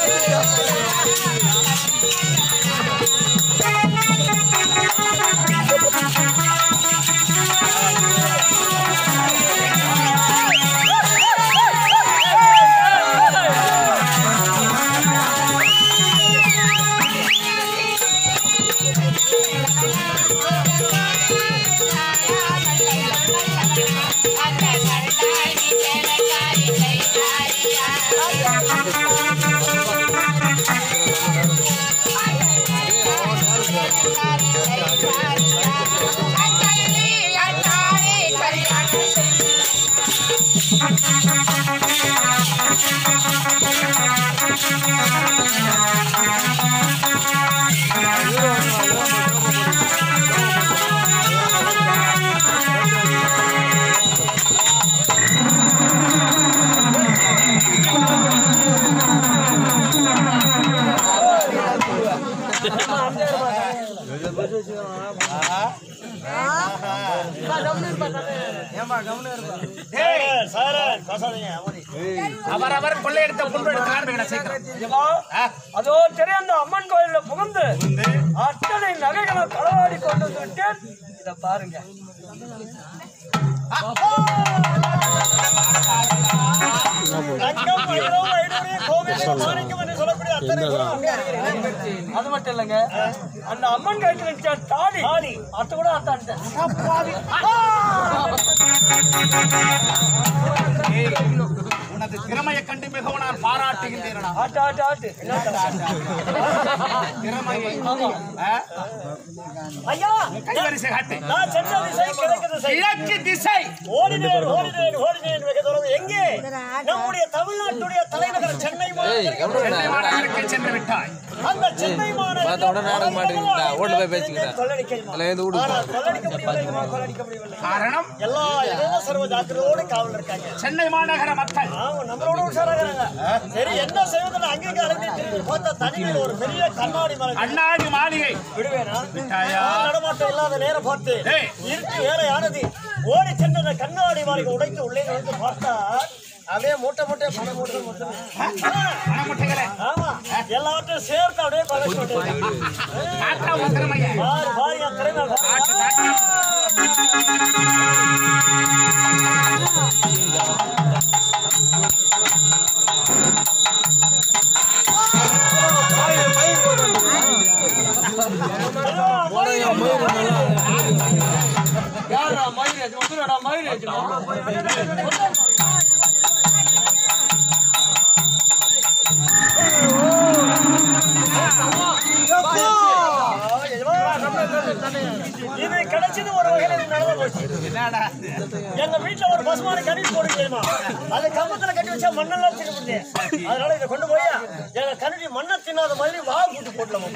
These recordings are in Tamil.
அவரவர் கொள்ளையடித்த புல்வெளி காண்பீங்க சீக்கிரம் அதோ தெரியும் அந்த அம்மன் கோயில்ல புகுந்து அத்தனை நகைகளை களவாடி கொண்டு வந்துட்டேன் இத பாருங்க தங்கம், வைரம், வைடூரியம், கோமேதகம், மாணிக்கம் என்று சொல்லக்கூடிய அத்தனை பொருளும் அங்கே இருக்கிறது. அது மட்டும் இல்லைங்க அந்த அம்மன் கழுத்துல இருந்துச்ச தாலி தாலி அத்த கூட அத்தான்ட்டேன் உனது திறமையை கண்டு மிகவும் நான் பாராட்டுகின்றேன் ஆட்டு ஆட்டு ஆட்டு என்ன திறமையை ஆமா. ஆ? ஐயா கைவரிசை காட்டு நான் சென்ற திசை கிழக்கு திசை கிழக்கு திசை ஓடினேன் ஓடினேன் ஓடினேன் வெகு தூரம் எங்கே நம்முடைய தமிழ்நாட்டுடைய தலைநகர் சென்னை மாநகருக்கு சென்னை மாநகருக்கு சென்று விட்டாய் அந்த சென்னை பார்த்தோட நாடகம் மாட்டேங்குதுடா. ஓட்டு போய் பேசிக்கிட்டேன். கொள்ளடிக்கலாம். அதுல இருந்து விடு. ஆனால் கொள்ளடிக்க முடியவில்லை, கொள்ளடிக்க முடியவில்லை. காரணம் எல்லா இடமும் சர்வ ஜாக்கிரதையோடு காவல் இருக்காங்க சென்னை மாநகர மக்கள் ஆமா, நம்மளோட உஷாராகிறாங்க. சரி என்ன செய்வதில்லை அங்கங்க அலைஞ்சு திரிஞ்சு பார்த்தா தனிமையில் ஒரு பெரிய கண்ணாடி மலை அண்ணாடி மாளிகை விடுவேனா விட்டாயா? ஆள் நடமாட்டம் இல்லாத நேரம் பார்த்து டேய். இருட்டு வேலையானது ஓடி சென்ற அந்த கண்ணாடி மாளிகை உடைத்து உள்ளே நுழைந்து பார்த்தா அப்படியே மூட்டை மூட்டை பணம் மூட்டை மூட்டை பணமுட்டைகளே ஆமா எல்லாத்தையும் சேர்த்து அப்படியே கொலைச்சு விட்டேன். காட்டா உன் திறமையை பாரு பாரு என் திறமை பாரு. காட்டு காட்டு யாரா மயிரேஜ் வந்துடா மயிரேஜ் இது கிடைச்சது ஒரு வகையில இது நடந்து போச்சு என்னடா எங்க வீட்டுல ஒரு பசுமான கறி போட தெரியுமா அது கம்பத்துல கட்டி வச்சா மண்ணெல்லாம் தின்னு முடியும் அதனால இதை கொண்டு போய் எங்க கருடி மண்ணை தின்னாத மாதிரி வா கூட்டு போட்டலாம்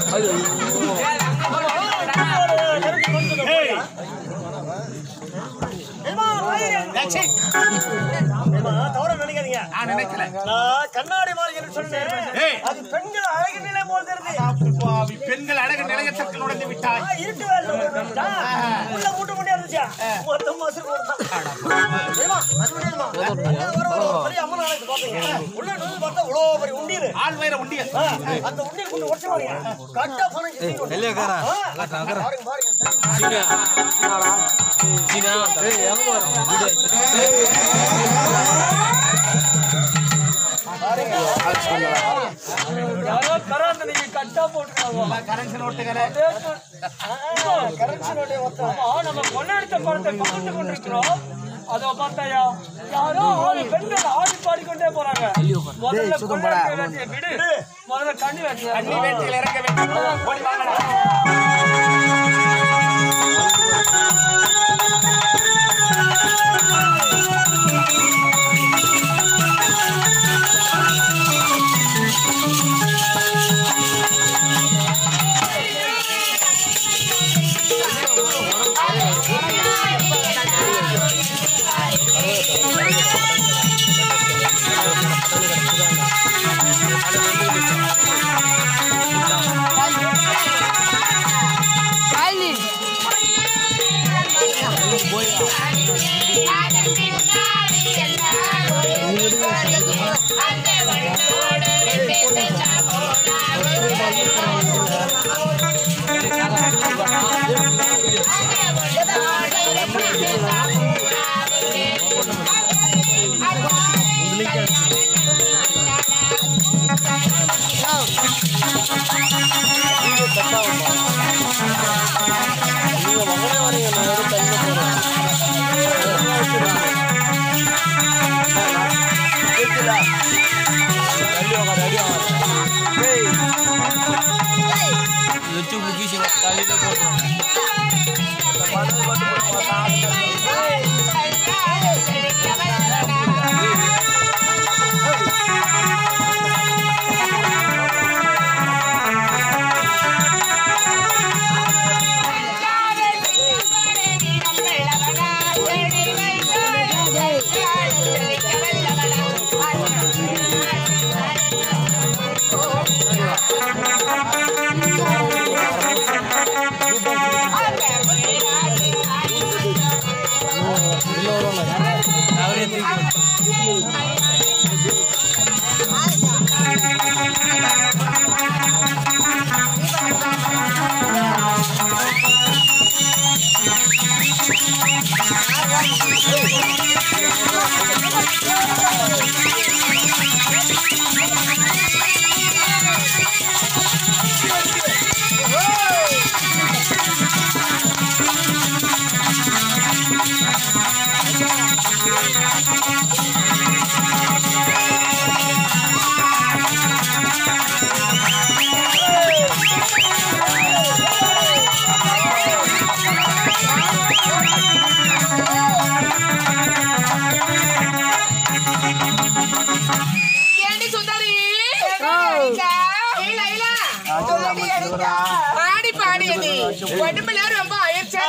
கருடி கொண்டு போய் ஏம்மா, மயிரே. சீ, ஏம்மா, தவறா நினைக்காதீங்க நான் நினைக்கல நான் கண்ணாடி மாதிரி சொன்னேன் ஏய். அது பெண்கள் அழகு நிலை போல் தெரியுது பாவி, பெண்கள் அழகு நிலையத்திற்கு நுழைந்து விட்டாய் ஆ, இருட்டு வேலை வந்துட்டா. உள்ள மூட்டை மூட்டையா இருந்துச்சா? மொத்தம் மசுறு போட்டுதான். தெரியுமா? அது முடியுமா? வர, வர, வர, பெரிய அம்மன் ஆலயத்தை பார்த்தீங்க. உள்ள நுழைஞ்சு பார்த்தா இவ்வளோ பெரிய உண்டியல். ஆள் வைர உண்டிய ஆ, அந்த உண்டியல் கொண்டு உடைச்சு பாருங்க. கட்டா பணம் கிட்டி கொண்டு. ஆ, பாருங்க, பாருங்க. யாரோ கராந்த நீங்க கட்டா போட்டுருக்காங்க கரன்சி நோட்டுகளை கரன்சி நோட்டை மொத்தம். ஆமா, நம்ம கொள்ளையடித்த பணத்தை பகிர்ந்து கொண்டிருக்கிறோம். அதோ பார்த்தாயா, யாரோ ஆறு பெண்கள் ஆடி பாடிக்கொண்டே போறாங்க. முதல்ல கொள்ளையடிக்க வேண்டிய விடு. முதல்ல கண்ணி வேண்டிய தண்ணி வேட்டியில் இறங்க வேண்டும் ஓடி வாங்கடா. Silent. வச்சு முக்கிய தலையில போடுறோம் அவரே தூக்கி ஏண்டி சுந்தரி ஏய் லைலா பாடி பாடி அடி உடம்புல ரொம்ப அயற்சா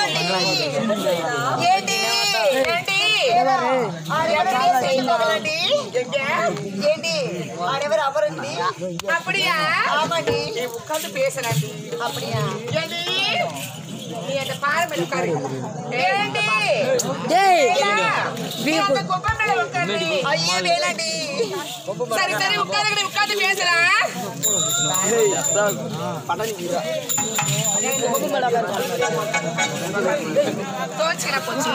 ஏண்டி ஏண்டி எப்படி செய்யலாம்டி எங்க ஏண்டி ஆடவர் அவரண்டி அப்படியா ஆமாண்டி நீ உட்கார்ந்து பேசுறாண்டி அப்படியா ஏண்டி நீ அந்த பாறை மேல உட்காரு ஏண்டி டேய் லைலா, நீ அந்த குப்பை மேல உட்காரு ஐயே வேணாண்டி சரி சரி உட்கார்ந்து உட்கார்ந்து பேசுறேன் தோச்சுக்கிற போச்சு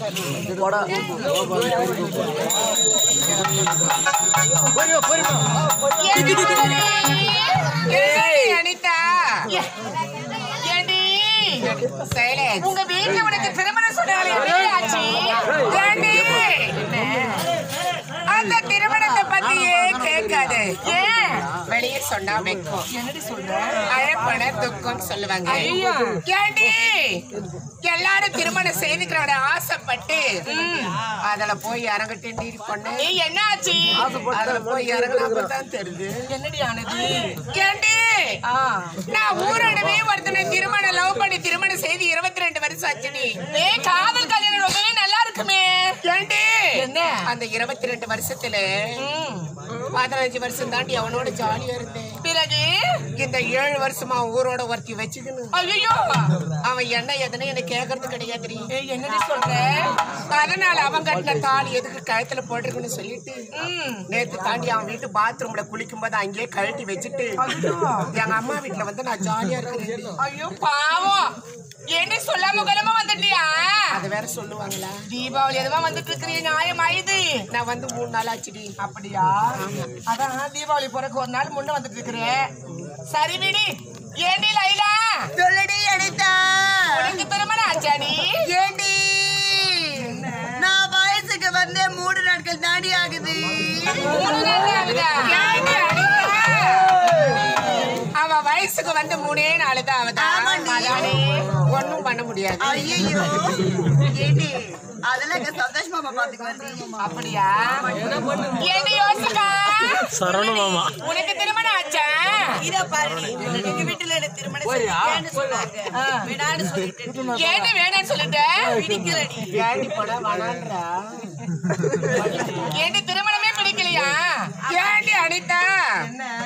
ஏண்டி சுந்தரி? ஏண்டி அனிதா? ஏண்டி? சைலன்ஸ். உங்க வீட்டுல உனக்கு திருமணம் சொன்னாலே எப்படி ஆச்சு? ஏண்டி? அந்த திருமணத்தை பத்தியே கேட்காது ஏன் வெளியே சொன்னா வெக்கம் என்னடி சொல்ற அழப்பட துக்கம்னு சொல்லுவாங்க ஏண்டி எல்லாரும் திருமணம் செய்துக்கிறவட ஆசைப்பட்டு அதுல போய் இறங்கட்டி பொண்ணு என்ன ஆச்சு அதுல போய் இறங்கினா தான் தெரியுது என்னடி ஆனது ஏண்டி நான் ஊரடவே ஒருத்தனை திருமணம் லவ் பண்ணி திருமணம் செய்து இருபத்தி ரெண்டு வருஷம் ஆச்சுடி ஏ காதல் கல்யாணம் ரொம்பவே நல்லா இருக்குமே ஏண்டி என்ன அந்த இருபத்தி ரெண்டு வருஷத்துல பதினஞ்சு வருஷம் தாண்டி அவனோட ஜாலியா இருந்தேன் பிறகு இந்த ஏழு வருஷமா ஊரோட ஒருத்தி வச்சுக்கணும் ஐயோ அவன் என்ன எதுன்னு எனக்கு கேக்குறது கிடையாது என்னடி சொல்ற அதனால அவன் கட்டின தாலி எதுக்கு கழுத்துல போட்டிருக்குன்னு சொல்லிட்டு நேத்து தாண்டி அவன் வீட்டு பாத்ரூம்ல குளிக்கும் போது அங்கேயே கழட்டி வச்சுட்டு எங்க அம்மா வீட்டுல வந்து நான் ஜாலியா இருக்கிறேன் ஐயோ பாவம் என்ன சொல்லாம குலமா வந்துட்டியா அது வேற சொல்லுவாங்களா தீபாவளி எதுவா வந்துட்டு இருக்கிறீ நியாயம் ஆயுது நான் வந்து மூணு நாள் ஆச்சுடி அப்படியா அதான் தீபாவளி பிறகு ஒரு நாள் முன்ன வந்துட்டு இருக்கிறேன் சரி விடி ஏண்டி லைலா சொல்லடி அனிதா உனக்கு திருமணம் ஆச்சாடி ஏண்டி நான் வயசுக்கு வந்தே மூணு நாட்கள் தாண்டி ஆகுது மூணு நாள் ஆகுதா? ஏண்டி அனிதா? அவ வயசுக்கு வந்து மூணே நாலு தான் ஆகுதா அதானே ஒண்ணும் பண்ண முடியாது ஐயோ ஏண்டி அதெல்லாம் எங்க சந்தோஷ் மாமா பாத்துக்குவேன் அப்படியா என்ன யோசிக்கா சரவண மாமா உனக்கு திருமணம் ஆச்சா இதா பாருடி எங்க வீட்டுல எனக்கு திருமணம் செய்யணும்னு சொன்னாங்க விடான்னு சொல்லிட்டு ஏன்னு வேணாம்னு சொல்லிட்ட பிடிக்கலடி ஏண்டி போட வேணான்றா ஏண்டி திருமணமே பிடிக்கலையா ஏண்டி அனிதா அவ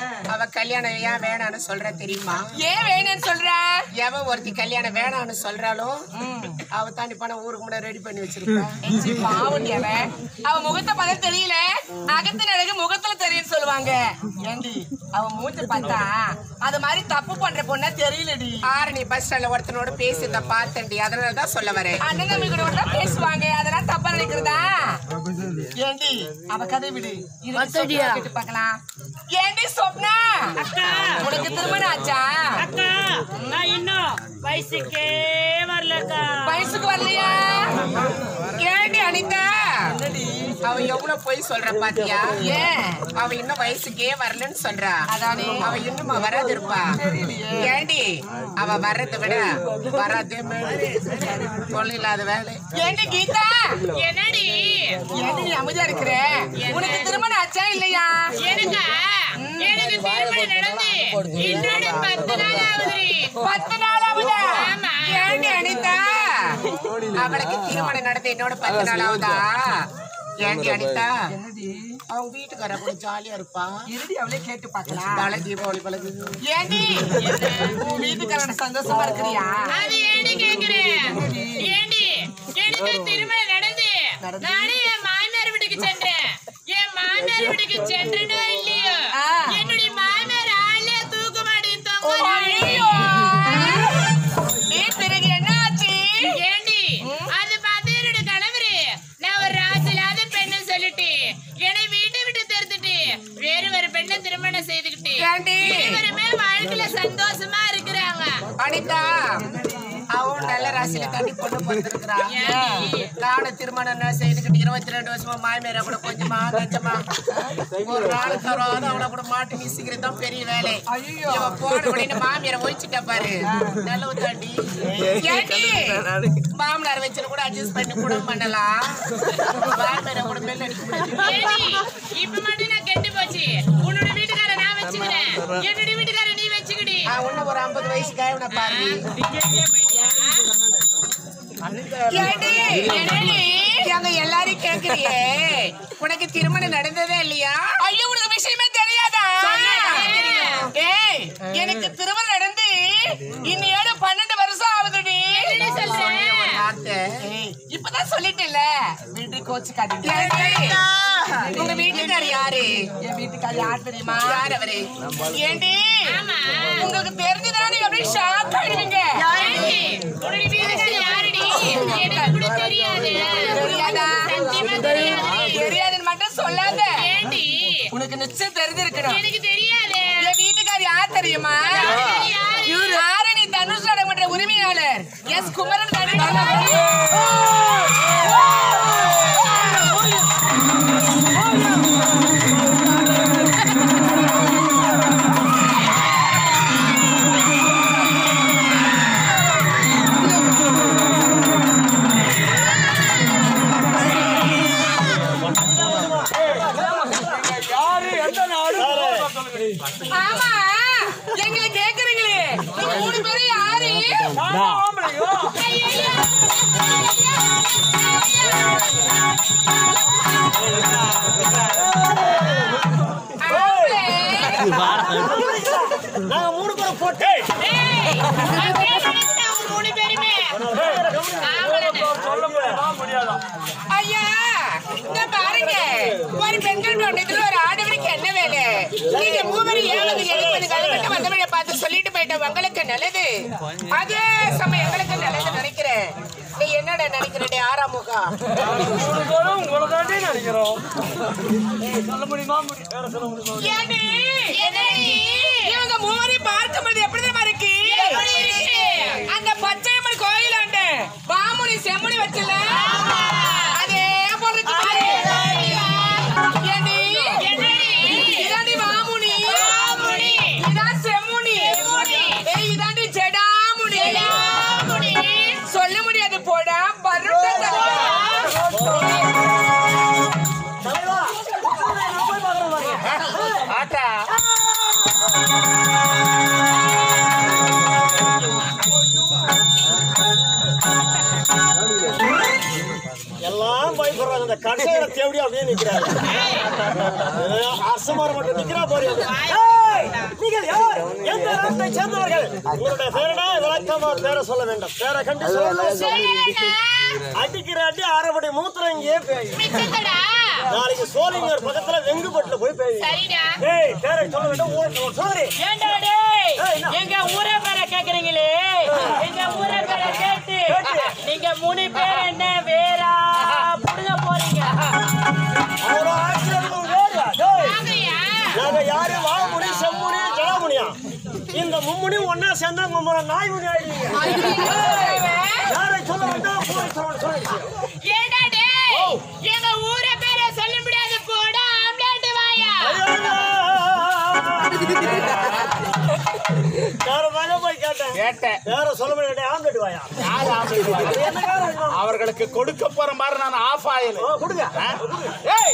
கல்யாணம் ஏன் வேணாம்னு சொல்ற தெரியுமா ஏன் வேணும்னு சொல்ற எவ ஒருத்தி கல்யாணம் வேணாம்னு சொல்றாலும் அவ தாண்டி பணம் ஊருக்கு முன்னாடி ரெடி பண்ணி வச்சிருப்பா ஏச்சி, பாவம் நீ அவன். அவ முகத்தை பார்த்தா தெரியல அகத்தின் அழகு முகத்துல தெரியும் சொல்லுவாங்க ஏண்டி அவ மூஞ்சி பார்த்தா அது மாதிரி தப்பு பண்ற பொண்ணா தெரியலடி ஆரணி பஸ் ஸ்டாண்ட்ல ஒருத்தனோட பேசியத பார்த்தேன்டி அதனால தான் சொல்ல வரேன் அண்ணன் தம்பி கூட ஒண்ணா பேசுவாங்க அதெல்லாம் தப்பா நினைக்கிறதா ஏண்டி அவ கதை விடு இரு, சொப்னா கேட்டு பார்க்கலாம் ஏண்டி சொப்னா உனக்கு திருமணம் ஆச்சா அக்கா நான் இன்னும் வயசுக்கே வரலக்கா வயசுக்கு வரலையா ஏண்டி அனிதா அவ எவ்வளவு பொய் சொல்ற பாத்தியா ஏன் அவ இன்னும் வயசுக்கே வரலன்னு சொல்றா அதானே. அவ இன்னும் வராது இருப்பா ஏண்டி அவ வர்றதை விட வராதே மேலே தொல்லை இல்லாத வேலை ஏண்டி கீதா என்னடி ஏண்டி நீ அமைதியா இருக்கிற உனக்கு திருமணம் ஆச்சா இல்லையா எனக்கா எனக்கு திருமணம் நடந்து இன்னொரு பத்து நாள் ஆகுதுடி பத்து நாள் ஆகுதா ஆமா ஏண்டி அனிதா அவளுக்கு திருமணம் நடந்து என்னோட பத்து நாள் ஆகுதா ஏண்டி அனிதா அவங்க வீட்டுக்கார கூட ஜாலியா இருப்பா இருடி அவளே கேட்டு பார்க்கலாம் தலை தீபாவளி பழகு ஏண்டி உன் வீட்டுக்காரன சந்தோஷமா இருக்கிறியா அது ஏண்டி கேக்குறேன் ஏண்டி எனக்கு திருமணம் நடந்து நானே என் மாமியார் வீட்டுக்கு சென்றேன் என் மாமியார் வீட்டுக்கு சென்றனோ இல்லையோ ஆ. என்னுடைய மாமியார் ஆளே தூக்க மாட்டேன் ஐயோ! ஏய், பிறகு என்ன ஆச்சு ஏண்டி அது பார்த்து என்னோட கணவரு நான் ஒரு ராசிலாத பெண்ணை சொல்லிட்டு என்னை வீட்டை விட்டு தெரிஞ்சுட்டு வேறு ஒரு பெண்ணை திருமணம் செய்துக்கிட்டு ஏண்டி இருவருமே வாழ்க்கையில சந்தோஷமா இருக்கிறாங்க அனிதா அவன் நல்ல ராசியில தண்ணி பொண்ணு பிறந்திருக்கிறா ஏண்டி? நானும் திருமணம் நான் செய்துக்கிட்டு இருபத்தி ரெண்டு வருஷமா மாமியார கூட கொஞ்சமா கொஞ்சமா ஒரு நாள் தராது அவளை கூட மாட்டு நீசிக்கிறது தான் பெரிய வேலை ஐயோ. இவ போன உடனே மாமியார ஒழிச்சிட்டா பாரு நல்லவு தாண்டி ஏண்டி மாமனார் வச்சு கூட அட்ஜஸ்ட் பண்ணி கூட பண்ணலாம் மாமியார கூட பெல் அடிக்க கூடாது ஏண்டி இப்ப மட்டும் நான் கெட்டு போச்சு உன்னோட வீட்டுக்கார நான் வச்சுக்கிறேன் என்னுடைய வீட்டுக்கார நீ வச்சுக்கிடி நான் இன்னும் ஒரு ஐம்பது வயசு கேவன பாரு ஏண்டி என்னடி எங்க எல்லாரையும் கேக்குறியே உனக்கு திருமணம் நடந்ததே இல்லையா ஐயோ உனக்கு விஷயமே தெரியாதா தெரியும். ஏய் எனக்கு திருமணம் நடந்து இன்னையோட பன்னெண்டு வருஷம் ஆகுதுடி என்ன சொல்ற ஒரு வார்த்தை ஏய், இப்பதான் சொல்லிட்டேன்ல வீட்டு கோச்சு காட்டிட்டு ஏண்டி? உங்க வீட்டுக்கார் யாரு என் வீட்டுக்காரி யார் தெரியுமா யார் அவரு ஏண்டி ஆமா உங்களுக்கு தெரிஞ்சுதானே அப்படியே ஷாக் ஆயிடுவீங்க ஏண்டி உன்னுடைய வீட்டுக்கார யாருடி எனக்கு கூட தெரியாது தெரியாதா சத்தியமா தெரியாது தெரியாதுன்னு மட்டும் சொல்லாத ஏண்டி உனக்கு நிச்சயம் தெரிஞ்சிருக்கணும் எனக்கு தெரியாது என் வீட்டுக்கார் யார் தெரியுமா யாரு? இவரு ஆரணி தனுஷ் நாடகமன்ற உரிமையாளர் எஸ் குமரன் தானே யாரு எந்த நாடு ஆமா எங்களை கேக்குறீங்களே நீங்க மூணு பேரும் யாரு நானும் ஆம்பளைங்களா ஆம்பளை. ஏய், நான் பேசுறது அவங்க மூணு பேருமே ஆம்பளைன்னு. சொல்ல முடியுமா முடியாதா ஐயா இங்க பாருங்க ஒரு பெண்கள் பண்டத்துல ஒரு ஆடவனுக்கு என்ன வேலை நீங்க மூவரும் ஏழு எழுபது கலப்பட்டு வந்தவனை பார்த்து சொல்லிட்டு போயிட்ட உங்களுக்கு நல்லது அதே சமயம் எங்களுக்கு நல்லது நினைக்கிறேன் நீ என்னடா நினைக்கிறே ஆறாம் முகம் உங்களுக்கும் உங்களை தாண்டி நினைக்கிறோம் சொல்ல முடியுமா முடியும் வேற சொல்ல முடியுமா ஏண்டி? என்னடி? இவங்க மூவரையும் பார்க்கும்போது எப்படி தெரியுமா இருக்கு எப்படி இருக்கு? அந்த பச்சையம்மன் கோயிலாண்ட பாமுனி செம்முனி வச்சுல அதே போல இருக்கு பாரு. ஏண்டி? என்னடி? இதாண்டி மாமுனி. மாமுனி. இதான் செம்முனி. ஏய், இதாண்டி ஜடாமுனி. ஆமுனி. சொல்ல முடியாது போடா பருட்ட தலையா. ஆட்டா எல்லாம் பயப்படுறாங்க இந்த கடைசியில தேவடி அப்படியே நிக்கிறாங்க அரசமார மட்டும் நிக்கிறா பாரு ஏய், நீ குடும்பத்தை சேர்ந்தவர்கள் உங்களுடைய பேரடா விளக்கமா பேரை சொல்ல வேண்டும் பேரை கண்டு சொல்ல அடிக்கிற அடி அரைபடி மூத்திரம் இங்கே பேய் மிச்சத்தடா நாளைக்கு சோழிங்கர் பக்கத்துல வெங்குபட்டுல போய் பேய் சரிடா ஏய் பேரை சொல்ல வேண்டும் ஊருக்கு சொல்லி ஏண்டா டேய் எங்க ஊரே பேரை கேக்குறீங்களே எங்க ஊரே பேரை கேட்டு நீங்க மூணு பேர் என்ன வேறா புடுங்க போறீங்க அவ்வளோ ஆச்சரியம் வேறா டேய் வாங்கய்யா நாங்க யாரு வாமுனி செம்முனி ஜலமுனியா இந்த மும்முனி ஒன்னா சேர்ந்தா மும்முனை நாய் முனி ஆயிடுவீங்க யாரை சொல்ல வேண்டாம் போய் சொல்ல சொல்லுங்க ஏண்டா டேய் எங்க ஊரை பேரை சொல்ல முடியாது போடா ஆம்லேட் வாயா வேற வேலை போய் கேட்டேன் கேட்டேன் வேற சொல்ல முடியாது ஆம்லெட் வாயா யார் ஆம்பளை அது என்ன காரணம் அவர்களுக்கு கொடுக்க போற மாதிரி நான் ஆஃப் ஆயிரு ஆ, கொடுங்க ஏய்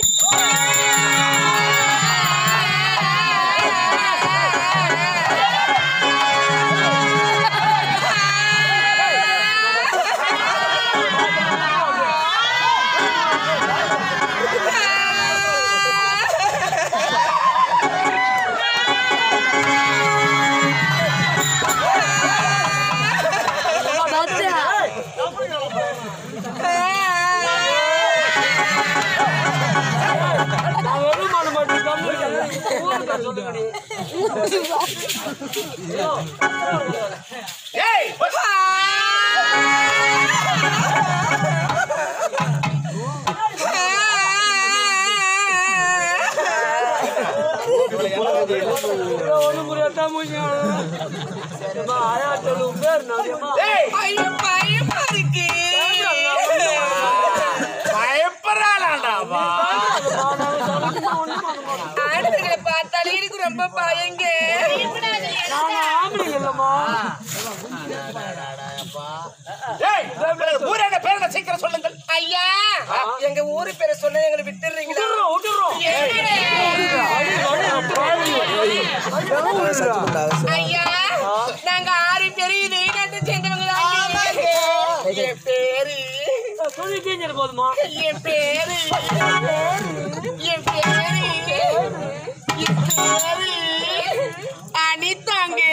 ஏய் ஒண்ணும் புரியாத மூஞ்சி ஆயா சொல்லும் பேர் நாதியம்மா ஏய் ஐயோ பயமா இருக்கு பயப்படுறாளாண்டாவா ஆடுகளை பார்த்தாலே எனக்கு ரொம்ப பயங்க நாங்க ஆம்பளைங்க இல்லம்மா ஏய் ஊரே பேர் என்ன சீக்கிரம் சொல்லுங்கள் ஐயா எங்க ஊரு பேரை சொன்னா எங்களை விட்டுறீங்களா விட்டுறோம் ஐயா நாங்க ஆறு பேரும் இதே நாட்டை சேர்ந்தவங்க என் பேரு சொல்லி கேஞ்சிரு போதுமா என் பேரு என் பேரு என் பேரு அனிதாங்க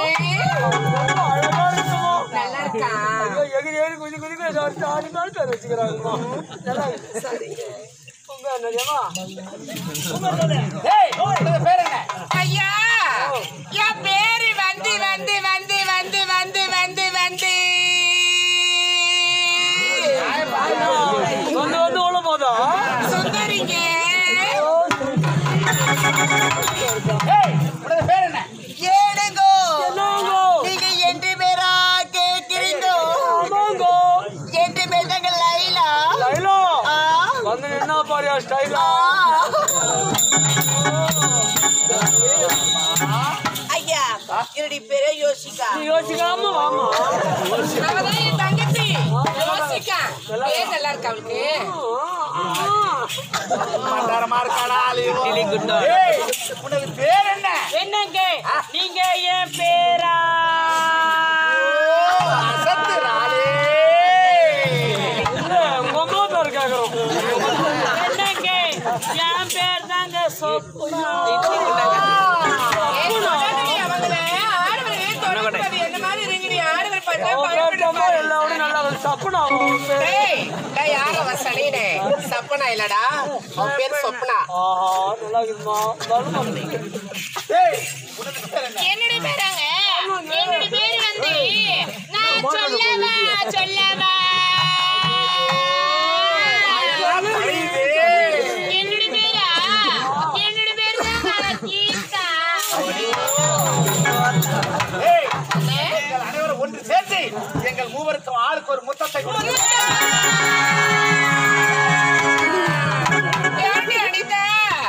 அழகா இருக்குமா நல்லா இருக்கா எகிரி ஏறி குதி குதி குதி அடுத்து ஆடி நாள் பேர் வச்சுக்கிறாங்கம்மா நல்லா இருக்கு. உங்க என்னடியம்மா ஏய் உனது பேர் என்ன ஐயா என் பேரு வந்து வந்து வந்து வந்து வந்து வந்து வந்து வந்து வந்து உள்ள போதா சுந்தரிங்க ஏய் உனது பேர் என்ன ஏனுங்கோ என்னங்கோ நீங்க எட்டு பேரா கேக்குறீங்க ஆமாங்கோ எட்டு பேர் தாங்க லைலா லைலா ஆ, வந்து நின்னா பாரியா ஸ்டைலா ஐயா என்னுடைய பேரே யோசிக்கா நீ யோசிக்காம வாமா அவதான் என் தங்கச்சி யோசிக்கா பேர் நல்லா இருக்கா அவளுக்கு மண்டாரமா இருக்காடா அழிவோ. ஏய் உனது பேர் என்ன என்னங்க நீங்க என் பேரா அசத்துறாளே. இல்ல, உங்க அம்மா பேர் கேக்குறோம் என்னங்க என் பேர் தாங்க சொப்புனா ஏய், சொல்லாதடி அவங்கள. ஆடவரே தொடக்கூடாது. என்ன மாதிரி இருங்க நீ. ஆடவர் பார்த்தா கேட்டோமா பயப்படுவாங்க. எல்லாரும் நல்லா சப்புனா டேய், டேய், யார் அவ சனியனே? சப்பனா இல்லடா அவன் பேர் சொப்னா ஆஹா நல்லா இருக்குமா வருமா ஏய் உனது பேர் என்ன என்னுடைய பேராங்க என்னுடைய பேரு வந்து நான் சொல்லவா சொல்லவா என்னுடைய பேரா என்னுடைய பேரு தான் கீதா ஏய் நீங்கள் அனைவரும் ஒன்று சேர்ந்து எங்கள் மூவருக்கும் ஆளுக்கு ஒரு முத்தத்தை கொடுங்க ஏண்டி அனிதா?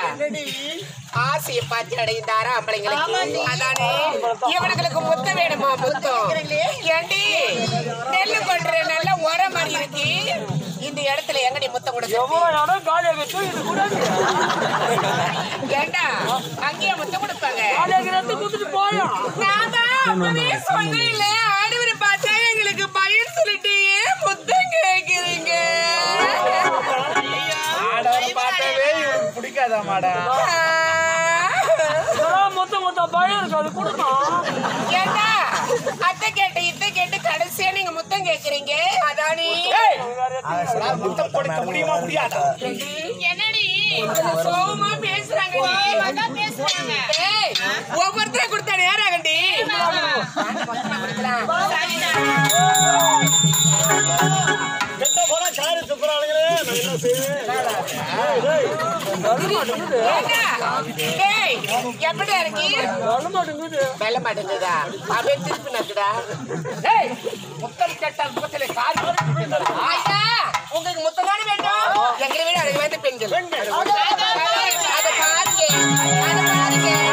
ஆசையை பார்த்து அடைந்தாரா ஆம்பளைங்களுக்கு அதானே இவனுங்களுக்கு முத்தம் வேணுமா முத்தம் ஏண்டி நெல்லு பண்ற நல்ல உரம் மாதிரி இருக்கு இந்த இடத்துல எங்கடி முத்தம் கொடுக்க எவ்வளவு இடம் காலியாக இது கூட ஏண்டா அங்கேயே முத்தம் கொடுப்பாங்க காலியாக எடுத்து குத்துட்டு போயா நான் தான் அப்பவே சொன்னேன்ல ஆடவரை பார்த்தா எங்களுக்கு பயிர் சொல்லிட்டு ஏன் முத்தம் கேக்குறீங்க ஆடவரை பார்த்தாவே இவனுக்கு பிடிக்காதா மாடா இதெல்லாம் முத்தம் கொடுத்தா பயம் இருக்கு அது கொடுக்கும் ஏண்டா அத்தை கேட்டு இத்தை கேட்டு கடைசியா நீங்க முத்தம் கேக்குறீங்க அதானி அவளால் முத்தம் கொடுக்க முடியுமா முடியாதா என்னடி சோகமா பேசுறாங்க கோவமா பேசுறாங்க ஏய் ஒவ்வொருத்தரும் கொடுத்தா நேரம் ஆகண்டி கொடுக்கலாம் கெட்ட போனா சாரி துப்புறானுங்களே நான் என்ன செய்வேன் டேய், டேய். ஏண்டா? டேய், எப்படி இருக்கு வர மாட்டேங்குது வெள்ள மாட்டேங்குதா அப்படியே திருப்பி நக்குடா ஏய் முத்தம் கேட்டால் முகத்திலே காரி ஐயா உங்களுக்கு முத்தமான வேண்டும் எங்களை விட அழகு வாய்ந்த பெண்கள் அதை பாருங்க அதை பாருங்க